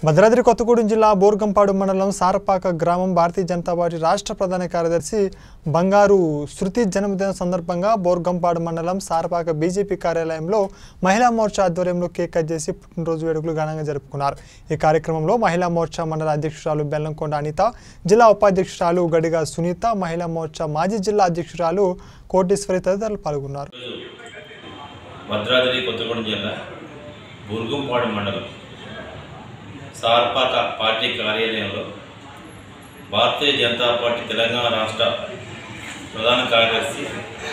భద్రాద్రి కొత్తగూడెం జిల్లా బోర్గంపాడు మండలం సారపాక గ్రామం భారతీయ జనతా పార్టీ రాష్ట్ర ప్రధాన కార్యదర్శి బంగారు శృతి జన్మదిన సందర్భంగా బోర్గంపాడు మండలం సారపాక బీజేపీ కార్యాలయంలో మహిళా మోర్చా ఆధ్వర్యంలో కేక్ కట్ చేసి పుట్టినరోజు వేడుకలు ఘనంగా జరుపుకున్నారు ఈ కార్యక్రమంలో మహిళా మోర్చా మండల అధ్యక్షురాలు బెల్లంకొండ అనిత జిల్లా ఉపాధ్యక్షురాలు గడిగా సునీత మహిళా మోర్చా మాజీ జిల్లా అధ్యక్షురాలు కోటేశ్వరి తదితరులు పాల్గొన్నారు భద్రాద్రి కొత్తగూడెం జిల్లా బుర్గంపాడు మండలం సార్పాక పార్టీ కార్యాలయంలో భారతీయ జనతా పార్టీ తెలంగాణ రాష్ట్ర ప్రధాన కార్యదర్శి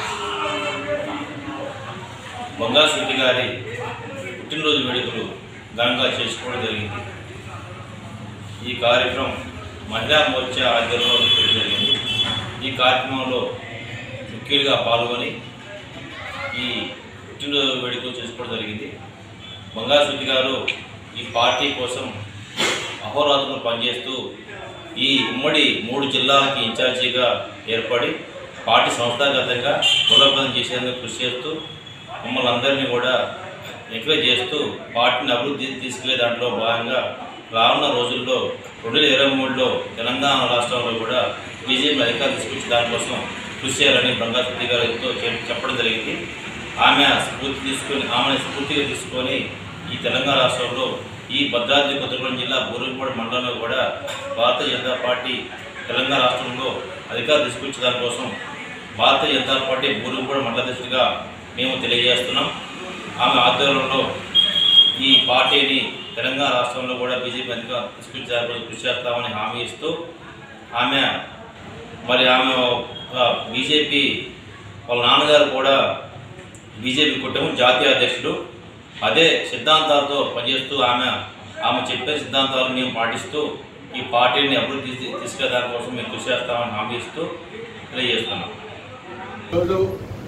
బొంగా శృతి గారి పుట్టినరోజు వేడుకలు ఘనంగా చేసుకోవడం జరిగింది ఈ కార్యక్రమం మహిళా మోర్చా ఆధ్వర్యంలో చేయడం జరిగింది ఈ కార్యక్రమంలో ముఖ్యులుగా పాల్గొని ఈ పుట్టినరోజు వేడుకలు చేసుకోవడం జరిగింది బంగాశృతి గారు ఈ పార్టీ కోసం అహోరాత్రులు పనిచేస్తూ ఈ ఉమ్మడి మూడు జిల్లాలకి ఇన్ఛార్జిగా ఏర్పడి పార్టీ సంస్థాగతంగా బలోపేతం చేసేందుకు కృషి చేస్తూ మమ్మల్ని అందరినీ కూడా ఎంకరేజ్ చేస్తూ పార్టీని అభివృద్ధి తీసుకెళ్లే దాంట్లో భాగంగా రానున్న రోజుల్లో రెండు వేల ఇరవై మూడులో తెలంగాణ రాష్ట్రంలో కూడా బీజేపీ అధికారం తీసుకొచ్చి దానికోసం కృషి చేయాలని బంగాశృతి గారితో చెప్- చెప్పడం జరిగింది ఆమె స్ఫూర్తి తీసుకొని ఆమెను స్ఫూర్తిగా తీసుకొని ఈ తెలంగాణ రాష్ట్రంలో ఈ భద్రాద్రి కొత్తగూడెం జిల్లా బూరుగుపాడు మండలంలో కూడా భారతీయ జనతా పార్టీ తెలంగాణ రాష్ట్రంలో అధికారం తీసుకొచ్చే దానికోసం భారతీయ జనతా పార్టీ బూరుగుపాడు మండల అధ్యక్షుడిగా మేము తెలియజేస్తున్నాం ఆమె ఆధ్వర్యంలో ఈ పార్టీని తెలంగాణ రాష్ట్రంలో కూడా బీజేపీ అధికారం తీసుకొచ్చే దానికోసం కృషి చేస్తామని హామీ ఇస్తూ ఆమె మరి ఆమె బీజేపీ వాళ్ళ నాన్నగారు కూడా బీజేపీ కుటుంబం జాతీయ అధ్యక్షుడు అదే సిద్ధాంతాలతో పనిచేస్తూ ఆమె ఆమె చెప్పే సిద్ధాంతాలను మేము పాటిస్తూ ఈ పార్టీని అభివృద్ధి తీ- తీసుకెళ్ళడానికి కోసం మేము కృషి చేస్తామని హామీ ఇస్తూ తెలియజేస్తున్నాం ఈరోజు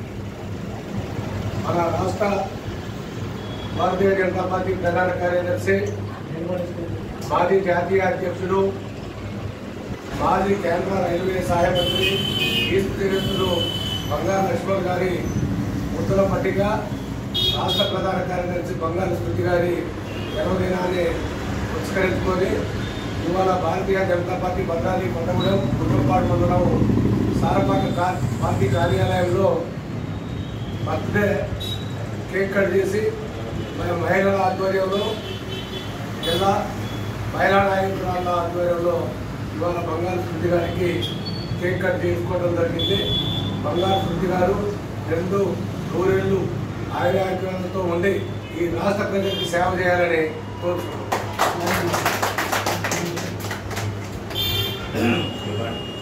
మన రాష్ట్ర భారతీయ జనతా పార్టీ ప్రధాన కార్యదర్శి మాజీ జాతీయ అధ్యక్షుడు మాజీ కేంద్ర రైల్వే సహాయ మంత్రి ఈస్ట్ తిరుపతులు బంగారు లక్ష్మణ్ గారి ముద్దుల పట్టిక రాష్ట్ర ప్రధాన కార్యదర్శి బంగారు స్మృతి గారి జన్మదినాన్ని పురస్కరించుకొని ఇవాళ భారతీయ జనతా పార్టీ భద్రాద్రి కొత్తగూడెం కుటుంబాడు మండలం సారపాక కా- పార్టీ కార్యాలయంలో బర్త్డే కేక్ కట్ చేసి మన మహిళల ఆధ్వర్యంలో జిల్లా మహిళా నాయకురాల ఆధ్వర్యంలో ఇవాళ బంగారు శృతి గారికి కేక్ కట్ చేసుకోవడం జరిగింది బంగారు శృతి గారు రెండు నూరేళ్లు ఆయురారోగ్యాలతో ఉండి ఈ రాష్ట్ర ప్రజలకు సేవ చేయాలని కోరుతున్నాను